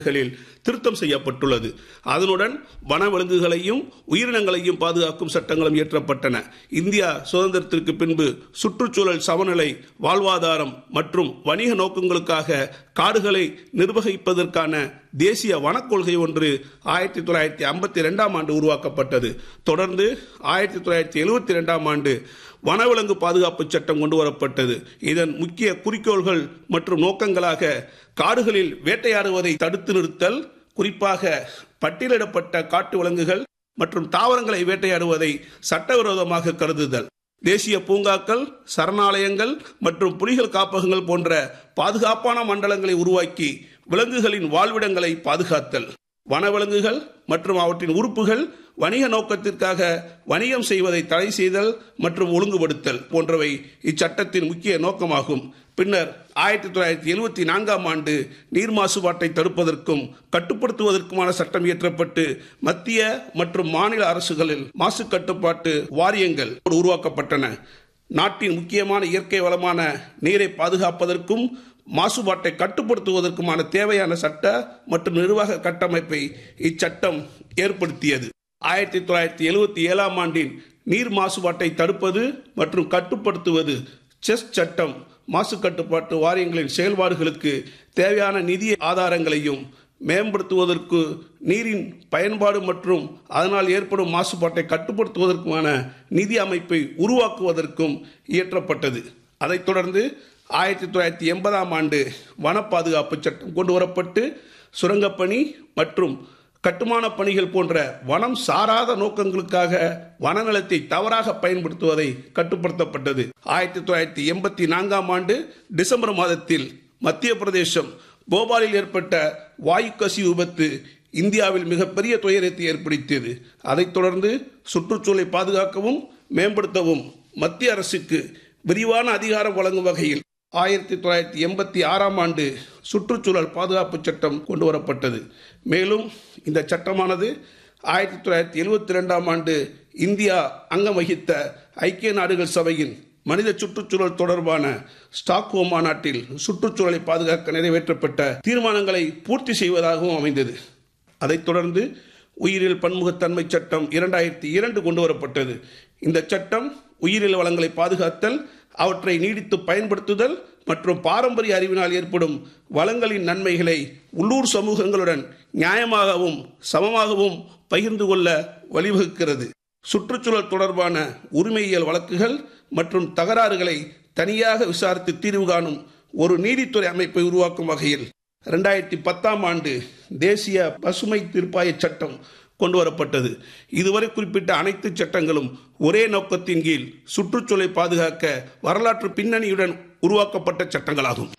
களில் திருத்தம் செய்யப்பட்டுள்ளது அதனுடன் வனவிலங்குகளையும் உயிரினங்களையும் பாதுகாக்கும் சட்டங்களும் இயற்றப்பட்டன இந்தியா சுதந்திரத்திற்கு பின்பு சுற்றுச்சூழல் சமநிலை வாழ்வாதாரம் மற்றும் வணிக நோக்கங்களுக்காக காடுகளை நிர்வகிப்பதற்கான தேசிய வனக்கொள்கை ஒன்று ஆயிரத்தி தொள்ளாயிரத்தி ஐம்பத்தி ரெண்டாம் ஆண்டு உருவாக்கப்பட்டது தொடர்ந்து ஆயிரத்தி தொள்ளாயிரத்தி எழுபத்தி ரெண்டாம் ஆண்டு வனவிலங்கு பாதுகாப்பு சட்டம் கொண்டு வரப்பட்டது இதன் முக்கிய குறிக்கோள்கள் மற்றும் நோக்கங்களாக காடுகளில் வேட்டையாடுவதை தடுத்து நிறுத்தல் குறிப்பாக பட்டியலிடப்பட்ட காட்டு விலங்குகள் மற்றும் தாவரங்களை வேட்டையாடுவதை சட்டவிரோதமாக கருதுதல் தேசிய பூங்காக்கள் சரணாலயங்கள் மற்றும் புலிகள் காப்பகங்கள் போன்ற பாதுகாப்பான மண்டலங்களை உருவாக்கி விலங்குகளின் வாழ்விடங்களை பாதுகாத்தல் வனவிலங்குகள் மற்றும் அவற்றின் உறுப்புகள் வணிக நோக்கத்திற்காக வணிகம் செய்வதை தடை செய்தல் மற்றும் ஒழுங்குபடுத்தல் போன்றவை இச்சட்டத்தின் முக்கிய நோக்கமாகும் பின்னர் ஆயிரத்தி தொள்ளாயிரத்தி எழுபத்தி நான்காம் ஆண்டு நீர் மாசுபாட்டை தடுப்பதற்கும் கட்டுப்படுத்துவதற்குமான சட்டம் இயற்றப்பட்டு மத்திய மற்றும் மாநில அரசுகளில் மாசு கட்டுப்பாட்டு வாரியங்கள் உருவாக்கப்பட்டன நாட்டின் முக்கியமான இயற்கை வளமான நீரை பாதுகாப்பதற்கும் மாசுபாட்டை கட்டுப்படுத்துவதற்குமான தேவையான சட்ட மற்றும் நிர்வாக கட்டமைப்பை இச்சட்டம் ஏற்படுத்தியது ஆயிரத்தி தொள்ளாயிரத்தி எழுபத்தி ஏழாம் ஆண்டின் நீர் மாசுபாட்டை தடுப்பது மற்றும் கட்டுப்படுத்துவது செஸ் சட்டம் மாசு கட்டுப்பாட்டு வாரியங்களின் செயல்பாடுகளுக்கு தேவையான நிதி ஆதாரங்களையும் மேம்படுத்துவதற்கு நீரின் பயன்பாடு மற்றும் அதனால் ஏற்படும் மாசுபாட்டை கட்டுப்படுத்துவதற்குமான நிதி அமைப்பை உருவாக்குவதற்கும் இயற்றப்பட்டது அதைத் தொடர்ந்து ஆயிரத்தி தொள்ளாயிரத்தி எண்பதாம் ஆண்டு வன பாதுகாப்பு சட்டம் கொண்டு வரப்பட்டு சுரங்கப்பணி மற்றும் கட்டுமான பணிகள் போன்ற வனம் சாராத நோக்கங்களுக்காக வனநிலத்தை தவறாக பயன்படுத்துவதை கட்டுப்படுத்தப்பட்டது ஆயிரத்தி தொள்ளாயிரத்தி எண்பத்தி நான்காம் ஆண்டு டிசம்பர் மாதத்தில் மத்திய பிரதேசம் போபாலில் ஏற்பட்ட வாயு கசிவு விபத்து இந்தியாவில் மிகப்பெரிய துயரத்தை ஏற்படுத்தியது அதைத் தொடர்ந்து சுற்றுச்சூழலை பாதுகாக்கவும் மேம்படுத்தவும் மத்திய அரசுக்கு விரிவான அதிகாரம் வழங்கும் வகையில் ஆயிரத்தி தொள்ளாயிரத்தி எண்பத்தி ஆறாம் ஆண்டு சுற்றுச்சூழல் பாதுகாப்பு சட்டம் கொண்டு வரப்பட்டது மேலும் இந்த சட்டமானது ஆயிரத்தி தொள்ளாயிரத்தி எழுபத்தி ரெண்டாம் ஆண்டு இந்தியா அங்கம் வகித்த ஐக்கிய நாடுகள் சபையின் மனித சுற்றுச்சூழல் தொடர்பான ஸ்டாக்ஹோம் மாநாட்டில் சுற்றுச்சூழலை பாதுகாக்க நிறைவேற்றப்பட்ட தீர்மானங்களை பூர்த்தி செய்வதாகவும் அமைந்தது அதைத் தொடர்ந்து உயிரியல் பன்முகத்தன்மை சட்டம் இரண்டாயிரத்தி இரண்டு கொண்டு வரப்பட்டது இந்த சட்டம் உயிரியல் வளங்களை பாதுகாத்தல் அவற்றை நீடித்து பயன்படுத்துதல் மற்றும் பாரம்பரிய அறிவினால் ஏற்படும் வளங்களின் நன்மைகளை உள்ளூர் சமூகங்களுடன் நியாயமாகவும் சமமாகவும் பகிர்ந்து கொள்ள வழிவகுக்கிறது சுற்றுச்சூழல் தொடர்பான உரிமையியல் வழக்குகள் மற்றும் தகராறுகளை தனியாக விசாரித்து தீர்வு காணும் ஒரு நீதித்துறை அமைப்பை உருவாக்கும் வகையில் ரெண்டாயிரத்தி பத்தாம் ஆண்டு தேசிய பசுமை தீர்ப்பாய சட்டம் கொண்டு வரப்பட்டது இதுவரை குறிப்பிட்ட அனைத்து சட்டங்களும் ஒரே நோக்கத்தின் கீழ் சுற்றுச்சூழலை பாதுகாக்க வரலாற்று பின்னணியுடன் உருவாக்கப்பட்ட சட்டங்களாகும்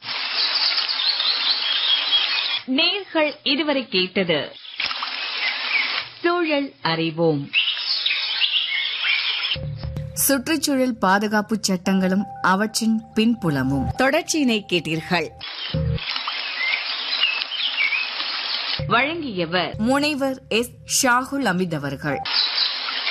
நேர்கள் இதுவரை கேட்டது சூழல் அறிவோம் சுற்றுச்சூழல் பாதுகாப்பு சட்டங்களும் அவற்றின் பின்புலமும் தொடர்ச்சியினை கேட்டீர்கள் வழங்கியவர் முனைவர் எஸ் ஷாகுல் அமித் அவர்கள்